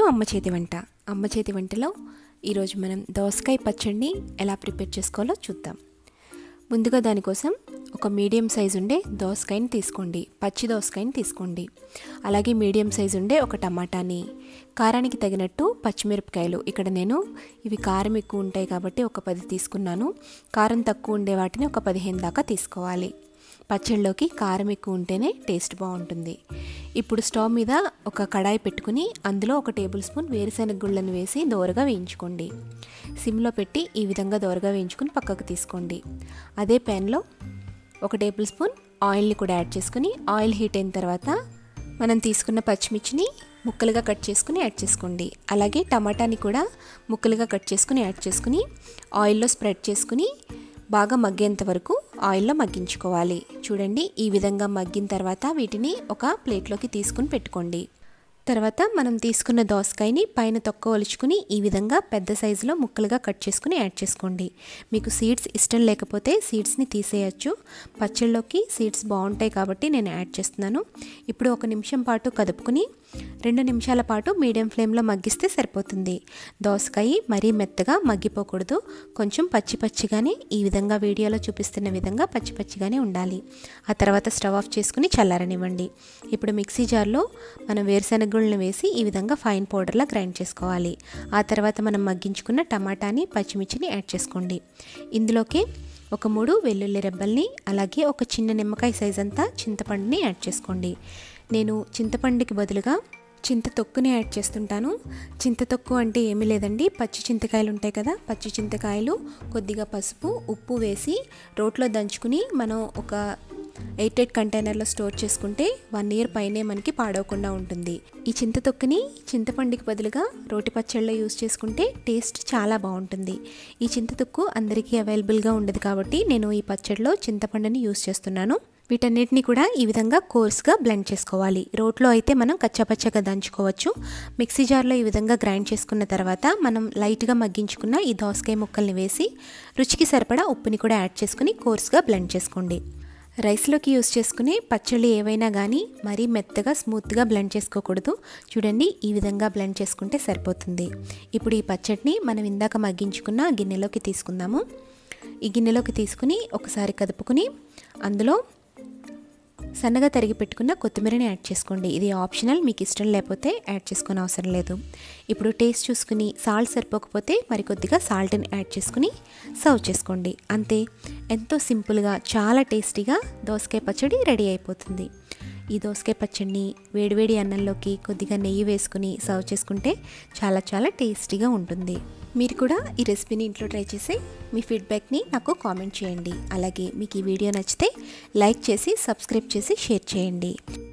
అమ్మ చేతి వంట అమ్మ చేతి వంటలో ఈరోజు మనం దోసకాయ పచ్చడిని ఎలా ప్రిపేర్ చేసుకోవాలో చూద్దాం ముందుగా దానికోసం ఒక మీడియం సైజు ఉండే దోసకాయని తీసుకోండి పచ్చి దోసకాయని తీసుకోండి అలాగే మీడియం సైజు ఉండే ఒక టమాటాని కారానికి తగినట్టు పచ్చిమిరపకాయలు ఇక్కడ నేను ఇవి కారం ఎక్కువ ఉంటాయి కాబట్టి ఒక పది తీసుకున్నాను కారం తక్కువ ఉండే వాటిని ఒక పదిహేను దాకా తీసుకోవాలి పచ్చళ్ళలోకి కారం ఎక్కువ ఉంటేనే టేస్ట్ బాగుంటుంది ఇప్పుడు స్టవ్ మీద ఒక కడాయి పెట్టుకుని అందులో ఒక టేబుల్ స్పూన్ వేరుశెనగ గుళ్ళను వేసి దోరగా వేయించుకోండి సిమ్లో పెట్టి ఈ విధంగా దోరగా వేయించుకుని పక్కకు తీసుకోండి అదే ప్యాన్లో ఒక టేబుల్ స్పూన్ ఆయిల్ని కూడా యాడ్ చేసుకుని ఆయిల్ హీట్ అయిన తర్వాత మనం తీసుకున్న పచ్చిమిర్చిని ముక్కలుగా కట్ చేసుకుని యాడ్ చేసుకోండి అలాగే టమాటాని కూడా ముక్కలుగా కట్ చేసుకుని యాడ్ చేసుకుని ఆయిల్లో స్ప్రెడ్ చేసుకుని బాగా మగ్గేంత వరకు ఆయిల్లో మగ్గించుకోవాలి చూడండి ఈ విధంగా మగ్గిన తర్వాత వీటిని ఒక ప్లేట్లోకి తీసుకుని పెట్టుకోండి తర్వాత మనం తీసుకున్న దోసకాయని పైన తొక్క ఒలుచుకుని ఈ విధంగా పెద్ద సైజులో ముక్కలుగా కట్ చేసుకుని యాడ్ చేసుకోండి మీకు సీడ్స్ ఇష్టం లేకపోతే సీడ్స్ని తీసేయచ్చు పచ్చళ్ళలోకి సీడ్స్ బాగుంటాయి కాబట్టి నేను యాడ్ చేస్తున్నాను ఇప్పుడు ఒక నిమిషం పాటు కదుపుకుని రెండు నిమిషాల పాటు మీడియం ఫ్లేమ్లో మగ్గిస్తే సరిపోతుంది దోసకాయ మరీ మెత్తగా మగ్గిపోకూడదు కొంచెం పచ్చి పచ్చిగానే ఈ విధంగా వీడియోలో చూపిస్తున్న విధంగా పచ్చి పచ్చిగానే ఉండాలి ఆ తర్వాత స్టవ్ ఆఫ్ చేసుకుని చల్లారనివ్వండి ఇప్పుడు మిక్సీ జార్లో మనం వేరుశెనగ గుళ్ళను వేసి ఈ విధంగా ఫైన్ పౌడర్లా గ్రైండ్ చేసుకోవాలి ఆ తర్వాత మనం మగ్గించుకున్న టమాటాని పచ్చిమిర్చిని యాడ్ చేసుకోండి ఇందులోకి ఒక మూడు వెల్లుల్లి రెబ్బల్ని అలాగే ఒక చిన్న నిమ్మకాయ సైజ్ అంతా చింతపండుని యాడ్ చేసుకోండి నేను చింతపండుకి బదులుగా చింత తొక్కుని యాడ్ చేస్తుంటాను చింత తొక్కు అంటే ఏమీ లేదండి పచ్చి చింతకాయలు ఉంటాయి కదా పచ్చి చింతకాయలు కొద్దిగా పసుపు ఉప్పు వేసి రోట్లో దంచుకుని మనం ఒక ఎయిట్ ఎయిట్ కంటైనర్లో స్టోర్ చేసుకుంటే వన్ ఇయర్ పైనే మనకి పాడవకుండా ఉంటుంది ఈ చింత తొక్కుని చింతపండుకి బదులుగా రోటి పచ్చళ్ళలో యూస్ చేసుకుంటే టేస్ట్ చాలా బాగుంటుంది ఈ చింత తొక్కు అందరికీ అవైలబుల్గా ఉండదు కాబట్టి నేను ఈ పచ్చడిలో చింతపండుని యూస్ చేస్తున్నాను వీటన్నిటిని కూడా ఈ విధంగా కోర్స్గా బ్లెండ్ చేసుకోవాలి రోట్లో అయితే మనం కచ్చపచ్చగా దంచుకోవచ్చు మిక్సీ జార్లో ఈ విధంగా గ్రైండ్ చేసుకున్న తర్వాత మనం లైట్గా మగ్గించుకున్న ఈ దోసకాయ ముక్కల్ని వేసి రుచికి సరిపడా ఉప్పుని కూడా యాడ్ చేసుకుని కోర్స్గా బ్లెండ్ చేసుకోండి రైస్లోకి యూస్ చేసుకునే పచ్చళ్ళు ఏవైనా కానీ మరీ మెత్తగా స్మూత్గా బ్లెండ్ చేసుకోకూడదు చూడండి ఈ విధంగా బ్లెండ్ చేసుకుంటే సరిపోతుంది ఇప్పుడు ఈ పచ్చడిని మనం ఇందాక మగ్గించుకున్న గిన్నెలోకి తీసుకుందాము ఈ గిన్నెలోకి తీసుకుని ఒకసారి కదుపుకుని అందులో సన్నగా తరిగి పెట్టుకున్న కొత్తిమీరని యాడ్ చేసుకోండి ఇది ఆప్షనల్ మీకు ఇష్టం లేకపోతే యాడ్ చేసుకునే అవసరం లేదు ఇప్పుడు టేస్ట్ చూసుకుని సాల్ట్ సరిపోకపోతే మరికొద్దిగా సాల్ట్ని యాడ్ చేసుకుని సర్వ్ చేసుకోండి అంతే ఎంతో సింపుల్గా చాలా టేస్టీగా దోసకాయ పచ్చడి రెడీ అయిపోతుంది ఈ దోసకాయ పచ్చడిని వేడివేడి అన్నంలోకి కొద్దిగా నెయ్యి వేసుకుని సర్వ్ చేసుకుంటే చాలా చాలా టేస్టీగా ఉంటుంది మీరు కూడా ఈ రెసిపీని ఇంట్లో ట్రై చేసి మీ ఫీడ్బ్యాక్ని నాకు కామెంట్ చేయండి అలాగే మీకు ఈ వీడియో నచ్చితే లైక్ చేసి సబ్స్క్రైబ్ చేసి షేర్ చేయండి